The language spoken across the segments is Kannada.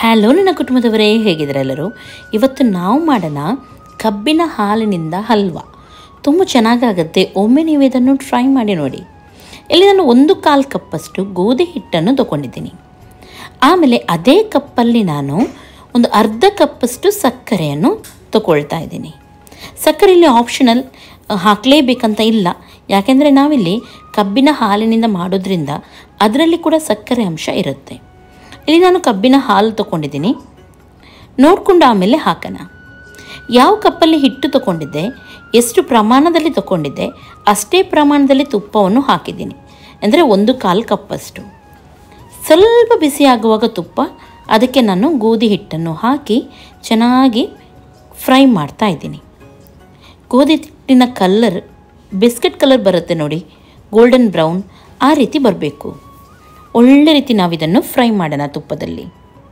ಹ್ಯಾಲೋ ನನ್ನ ಕುಟುಂಬದವರೇ ಹೇಗಿದ್ದಾರೆ ಎಲ್ಲರೂ ಇವತ್ತು ನಾವು ಮಾಡೋಣ ಕಬ್ಬಿನ ಹಾಲಿನಿಂದ ಹಲ್ವಾ ತುಂಬ ಚೆನ್ನಾಗಾಗುತ್ತೆ ಒಮ್ಮೆ ನೀವು ಇದನ್ನು ಟ್ರೈ ಮಾಡಿ ನೋಡಿ ಇಲ್ಲಿ ನಾನು ಒಂದು ಕಾಲು ಕಪ್ಪಷ್ಟು ಗೋಧಿ ಹಿಟ್ಟನ್ನು ತಗೊಂಡಿದ್ದೀನಿ ಆಮೇಲೆ ಅದೇ ಕಪ್ಪಲ್ಲಿ ನಾನು ಒಂದು ಅರ್ಧ ಕಪ್ಪಷ್ಟು ಸಕ್ಕರೆಯನ್ನು ತಗೊಳ್ತಾ ಇದ್ದೀನಿ ಸಕ್ಕರೆ ಇಲ್ಲಿ ಆಪ್ಷನಲ್ ಹಾಕಲೇಬೇಕಂತ ಇಲ್ಲ ಯಾಕೆಂದರೆ ನಾವಿಲ್ಲಿ ಕಬ್ಬಿನ ಹಾಲಿನಿಂದ ಮಾಡೋದ್ರಿಂದ ಅದರಲ್ಲಿ ಕೂಡ ಸಕ್ಕರೆ ಅಂಶ ಇರುತ್ತೆ ಇಲ್ಲಿ ನಾನು ಕಬ್ಬಿನ ಹಾಲು ತಗೊಂಡಿದ್ದೀನಿ ನೋಡಿಕೊಂಡು ಆಮೇಲೆ ಹಾಕೋಣ ಯಾವ ಕಪ್ಪಲ್ಲಿ ಹಿಟ್ಟು ತಗೊಂಡಿದ್ದೆ ಎಷ್ಟು ಪ್ರಮಾಣದಲ್ಲಿ ತಗೊಂಡಿದ್ದೆ ಅಷ್ಟೇ ಪ್ರಮಾಣದಲ್ಲಿ ತುಪ್ಪವನ್ನು ಹಾಕಿದ್ದೀನಿ ಅಂದರೆ ಒಂದು ಕಾಲು ಕಪ್ಪಷ್ಟು ಸ್ವಲ್ಪ ಬಿಸಿ ಆಗುವಾಗ ತುಪ್ಪ ಅದಕ್ಕೆ ನಾನು ಗೋಧಿ ಹಿಟ್ಟನ್ನು ಹಾಕಿ ಚೆನ್ನಾಗಿ ಫ್ರೈ ಮಾಡ್ತಾ ಇದ್ದೀನಿ ಗೋಧಿ ಹಿಟ್ಟಿನ ಕಲ್ಲರ್ ಬಿಸ್ಕೆಟ್ ಕಲರ್ ಬರುತ್ತೆ ನೋಡಿ ಗೋಲ್ಡನ್ ಬ್ರೌನ್ ಆ ರೀತಿ ಬರಬೇಕು ಒಳ್ಳೆ ರೀತಿ ನಾವು ಇದನ್ನು ಫ್ರೈ ಮಾಡೋಣ ತುಪ್ಪದಲ್ಲಿ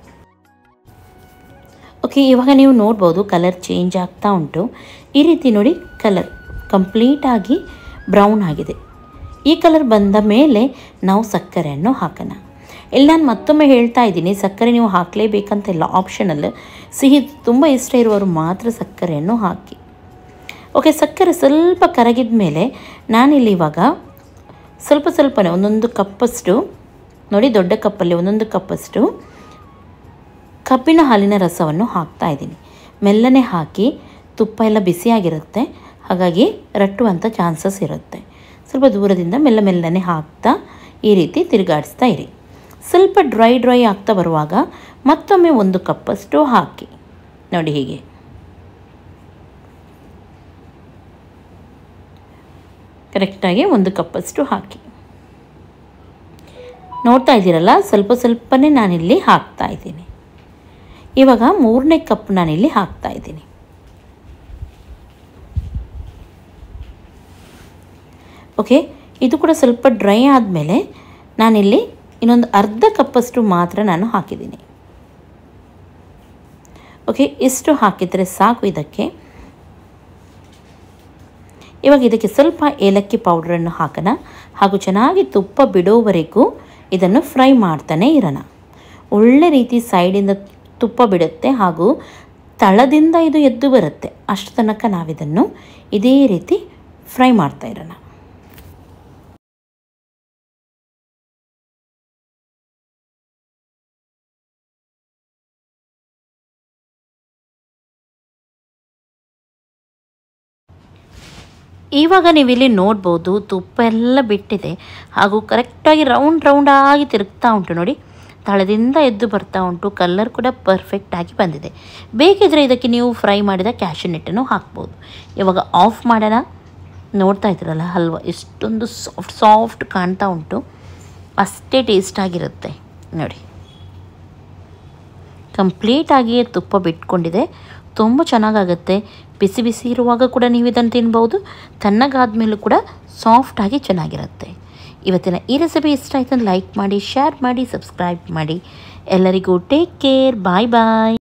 ಓಕೆ ಇವಾಗ ನೀವು ನೋಡ್ಬೋದು ಕಲರ್ ಚೇಂಜ್ ಆಗ್ತಾ ಉಂಟು ಈ ರೀತಿ ನೋಡಿ ಕಲರ್ ಕಂಪ್ಲೀಟಾಗಿ ಬ್ರೌನ್ ಆಗಿದೆ ಈ ಕಲರ್ ಬಂದ ಮೇಲೆ ನಾವು ಸಕ್ಕರೆಯನ್ನು ಹಾಕೋಣ ಇಲ್ಲಿ ನಾನು ಮತ್ತೊಮ್ಮೆ ಹೇಳ್ತಾ ಇದ್ದೀನಿ ಸಕ್ಕರೆ ನೀವು ಹಾಕಲೇಬೇಕಂತಿಲ್ಲ ಆಪ್ಷನಲ್ ಸಿಹಿ ತುಂಬ ಇಷ್ಟ ಇರುವವರು ಮಾತ್ರ ಸಕ್ಕರೆಯನ್ನು ಹಾಕಿ ಓಕೆ ಸಕ್ಕರೆ ಸ್ವಲ್ಪ ಕರಗಿದ ಮೇಲೆ ನಾನಿಲ್ಲಿ ಇವಾಗ ಸ್ವಲ್ಪ ಸ್ವಲ್ಪನೇ ಒಂದೊಂದು ಕಪ್ಪಷ್ಟು ನೋಡಿ ದೊಡ್ಡ ಕಪ್ಪಲ್ಲಿ ಒಂದೊಂದು ಕಪ್ಪಷ್ಟು ಕಬ್ಬಿನ ಹಾಲಿನ ರಸವನ್ನು ಹಾಕ್ತಾ ಇದ್ದೀನಿ ಮೆಲ್ಲನೆ ಹಾಕಿ ತುಪ್ಪ ಎಲ್ಲ ಬಿಸಿಯಾಗಿರುತ್ತೆ ಹಾಗಾಗಿ ರಟ್ಟುವಂಥ ಚಾನ್ಸಸ್ ಇರುತ್ತೆ ಸ್ವಲ್ಪ ದೂರದಿಂದ ಮೆಲ್ಲ ಮೆಲ್ಲನೆ ಹಾಕ್ತಾ ಈ ರೀತಿ ತಿರುಗಾಡಿಸ್ತಾ ಇರಿ ಸ್ವಲ್ಪ ಡ್ರೈ ಡ್ರೈ ಆಗ್ತಾ ಬರುವಾಗ ಮತ್ತೊಮ್ಮೆ ಒಂದು ಕಪ್ಪಷ್ಟು ಹಾಕಿ ನೋಡಿ ಹೀಗೆ ಕರೆಕ್ಟಾಗಿ ಒಂದು ಕಪ್ಪಷ್ಟು ಹಾಕಿ ನೋಡ್ತಾ ಇದ್ದೀರಲ್ಲ ಸ್ವಲ್ಪ ಸ್ವಲ್ಪನೇ ನಾನಿಲ್ಲಿ ಹಾಕ್ತಾ ಇದ್ದೀನಿ ಇವಾಗ ಮೂರನೇ ಕಪ್ ನಾನಿಲ್ಲಿ ಹಾಕ್ತಾ ಇದ್ದೀನಿ ಓಕೆ ಇದು ಕೂಡ ಸ್ವಲ್ಪ ಡ್ರೈ ಆದಮೇಲೆ ನಾನಿಲ್ಲಿ ಇನ್ನೊಂದು ಅರ್ಧ ಕಪ್ಪಷ್ಟು ಮಾತ್ರ ನಾನು ಹಾಕಿದ್ದೀನಿ ಓಕೆ ಇಷ್ಟು ಹಾಕಿದರೆ ಸಾಕು ಇದಕ್ಕೆ ಇವಾಗ ಇದಕ್ಕೆ ಸ್ವಲ್ಪ ಏಲಕ್ಕಿ ಪೌಡ್ರನ್ನು ಹಾಕೋಣ ಹಾಗೂ ಚೆನ್ನಾಗಿ ತುಪ್ಪ ಬಿಡೋವರೆಗೂ ಇದನ್ನು ಫ್ರೈ ಮಾಡ್ತಾನೆ ಇರೋಣ ಒಳ್ಳೆ ರೀತಿ ಸೈಡಿಂದ ತುಪ್ಪ ಬಿಡುತ್ತೆ ಹಾಗೂ ತಳದಿಂದ ಇದು ಎದ್ದು ಬರುತ್ತೆ ಅಷ್ಟು ತನಕ ನಾವಿದನ್ನು ಇದೇ ರೀತಿ ಫ್ರೈ ಮಾಡ್ತಾ ಇರೋಣ ಇವಾಗ ನೀವಿಲ್ಲಿ ನೋಡ್ಬೋದು ತುಪ್ಪ ಎಲ್ಲ ಬಿಟ್ಟಿದೆ ಹಾಗೂ ಕರೆಕ್ಟಾಗಿ ರೌಂಡ್ ರೌಂಡಾಗಿ ತಿರುಗ್ತಾ ಉಂಟು ನೋಡಿ ತಳದಿಂದ ಎದ್ದು ಬರ್ತಾ ಉಂಟು ಕಲರ್ ಕೂಡ ಪರ್ಫೆಕ್ಟಾಗಿ ಬಂದಿದೆ ಬೇಕಿದ್ರೆ ಇದಕ್ಕೆ ನೀವು ಫ್ರೈ ಮಾಡಿದ ಕ್ಯಾಶನೆಟ್ಟನ್ನು ಹಾಕ್ಬೋದು ಇವಾಗ ಆಫ್ ಮಾಡೋಣ ನೋಡ್ತಾ ಇದ್ದೀರಲ್ಲ ಹಲ್ವ ಎಷ್ಟೊಂದು ಸಾಫ್ಟ್ ಸಾಫ್ಟ್ ಕಾಣ್ತಾ ಉಂಟು ಅಷ್ಟೇ ಟೇಸ್ಟಾಗಿರುತ್ತೆ ನೋಡಿ ಕಂಪ್ಲೀಟಾಗಿ ತುಪ್ಪ ಬಿಟ್ಕೊಂಡಿದೆ ತುಂಬ ಚೆನ್ನಾಗಾಗುತ್ತೆ ಬಿಸಿ ಬಿಸಿ ಇರುವಾಗ ಕೂಡ ನೀವು ಇದನ್ನು ತಿನ್ಬೋದು ತಣ್ಣಗಾದ್ಮೇಲೂ ಕೂಡ ಸಾಫ್ಟಾಗಿ ಚೆನ್ನಾಗಿರುತ್ತೆ ಇವತ್ತಿನ ಈ ರೆಸಿಪಿ ಇಷ್ಟ ಆಯ್ತು ಲೈಕ್ ಮಾಡಿ ಶೇರ್ ಮಾಡಿ ಸಬ್ಸ್ಕ್ರೈಬ್ ಮಾಡಿ ಎಲ್ಲರಿಗೂ ಟೇಕ್ ಕೇರ್ ಬಾಯ್ ಬಾಯ್